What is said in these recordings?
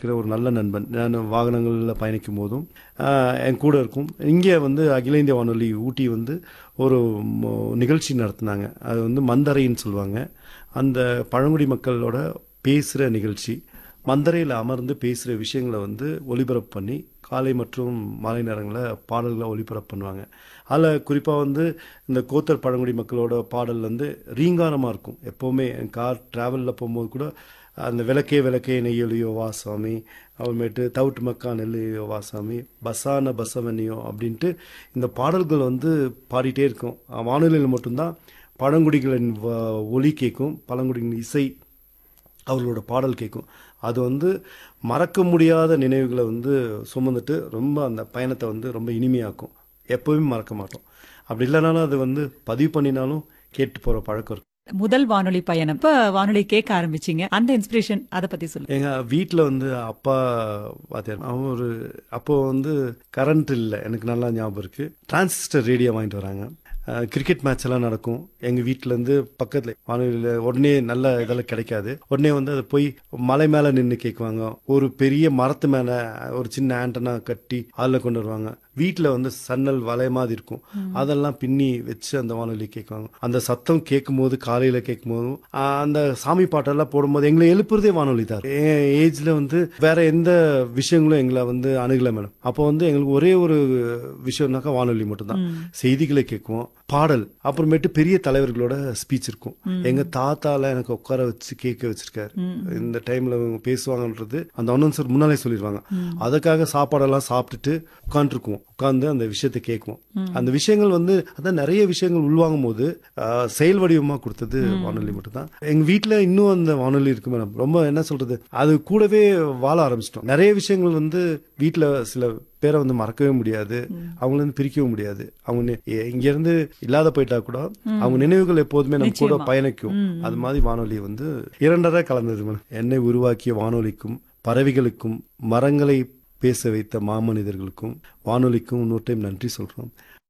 இருக்கிற ஒரு நல்ல நண்பன் நான் வாகனங்களில் பயணிக்கும் போதும் ஆஹ், என் கூட இருக்கும் இங்கே வந்து அகில இந்திய வானொலி ஊட்டி வந்து ஒரு ம- நிகழ்ச்சி நடத்துனாங்க அது வந்து மந்தரைன்னு சொல்லுவாங்க அந்த பழங்குடி மக்களோட பேசுகிற நிகழ்ச்சி மந்தரையில் அமர்ந்து பேசுகிற விஷயங்களை வந்து ஒளிபரப்பு பண்ணி காலை மற்றும் மாலை நேரங்களில் பாடல்களை ஒளிபரப்பு பண்ணுவாங்க அதில் குறிப்பாக வந்து இந்த கோத்தர் பழங்குடி மக்களோட பாடல் வந்து ரீங்காரமாக இருக்கும் எப்போவுமே என் கார் ட்ராவலில் போகும்போது கூட அந்த விளக்கே விளக்கே நெய்யொலியோ வா சாமி அப்புறமேட்டு தவிட்டு மக்கா நெல்லையோ வா சாமி பசான பசவனியோ அப்படின்ட்டு இந்த பாடல்கள் வந்து பாடிட்டே இருக்கும் வானொலியில் மட்டும்தான் பழங்குடிகளின் வ- ஒலி கேட்கும் பழங்குடிகளின் இசை அவர்களோட பாடல் கேட்கும் அது வந்து மறக்க முடியாத நினைவுகளை வந்து சுமந்துட்டு ரொம்ப அந்த பயணத்தை வந்து ரொம்ப இனிமையாக்கும் எப்போவுமே மறக்க மாட்டோம் அப்படி இல்லைனாலும் அது வந்து பதிவு பண்ணினாலும் கேட்டு போகிற பழக்கம் இருக்கு முதல் வானொலி பயணம் இப்ப வானொலி கேட்க ஆரம்பிச்சீங்க அந்த இன்ஸ்பிரேஷன் அத பத்தி சொல்லுங்க எங்க வீட்டில் வந்து அப்பா வாத்தியார் அவன் ஒரு அப்போ வந்து கரண்ட் இல்லை எனக்கு நல்லா ஞாபகம் இருக்கு டிரான்சிஸ்டர் ரேடியோ வாங்கிட்டு வராங்க அஹ், கிரிக்கெட் மேட்ச் எல்லாம் நடக்கும் எங்க வீட்ல இருந்து பக்கத்துல வானொலியில் உடனே நல்ல இதெல்லாம் கிடைக்காது உடனே வந்து அதை போய் மலை மேல நின்று கேட்குவாங்க ஒரு பெரிய மரத்து மேல ஒரு சின்ன ஆண்டனா கட்டி அதில் கொண்டு வருவாங்க வீட்டில் வந்து சன்னல் வலை மாதிரி இருக்கும் அதெல்லாம் பின்னி வச்சு அந்த வானொலி கேட்குவாங்க அந்த சத்தம் கேட்கும் போது காலையில் கேட்கும் போதும் ஆஹ், அந்த சாமி பாட்டெல்லாம் போடும்போது எங்களை எழுப்புறதே வானொலி தான் என் ஏஜ்ல வந்து வேற எந்த விஷயங்களும் எங்களை வந்து அணுகல மேடம் அப்போ வந்து எங்களுக்கு ஒரே ஒரு விஷயம்னாக்கா வானொலி மட்டும்தான் செய்திகளை கேட்குவோம் பாடல் அப்புறமேட்டு பெரிய தலைவர்களோட ஸ்பீச் இருக்கும் எங்க தாத்தால எனக்கு உட்கார வச்சு கேட்க வச்சிருக்காரு இந்த டைம்ல இவங்க பேசுவாங்கன்றது அந்த அனௌன்சர் முன்னாலே சொல்லிடுவாங்க அதுக்காக சாப்பாடெல்லாம் சாப்பிட்டுட்டு உட்காந்துருக்குவோம் உட்காந்து அந்த விஷயத்தை கேட்குவோம் அந்த விஷயங்கள் வந்து அதான் நிறைய விஷயங்கள் உள்வாங்கும் போது ஆஹ், செயல் வடிவமா கொடுத்தது வானொலி மட்டும்தான் எங்க வீட்ல இன்னும் அந்த வானொலி இருக்கு மேடம் ரொம்ப என்ன சொல்றது அது கூடவே வாழ ஆரம்பிச்சிட்டோம் நிறைய விஷயங்கள் வந்து வீட்ல சில பேரை வந்து மறக்கவே முடியாது அவங்கள இருந்து பிரிக்கவும் முடியாது அவங்க நி- எ- இங்க இருந்து இல்லாத போயிட்டா கூட அவங்க நினைவுகள் எப்போதுமே நம்ம கூட நிச்சயமா. பயணிக்கும் அது மாதிரி வானொலி வந்து இரண்டரை கலந்தது மேடம் என்னை உருவாக்கிய வானொலிக்கும் பறவைகளுக்கும் மரங்களை பேச வைத்த மாமனிதர்களுக்கும் வானொலிக்கும் இன்னொரு டைம் நன்றி சொல்றோம்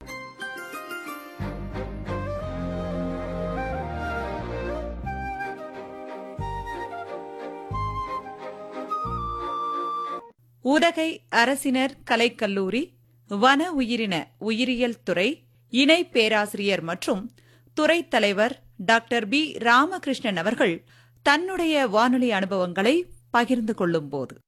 உதகை அரசினர் கலைக்கல்லூரி வன உயிரின உயிரியல் துறை இணை பேராசிரியர் மற்றும் துறை தலைவர் டாக்டர் பி ராமகிருஷ்ணன் அவர்கள் தன்னுடைய வானொலி அனுபவங்களை பகிர்ந்து கொள்ளும்போது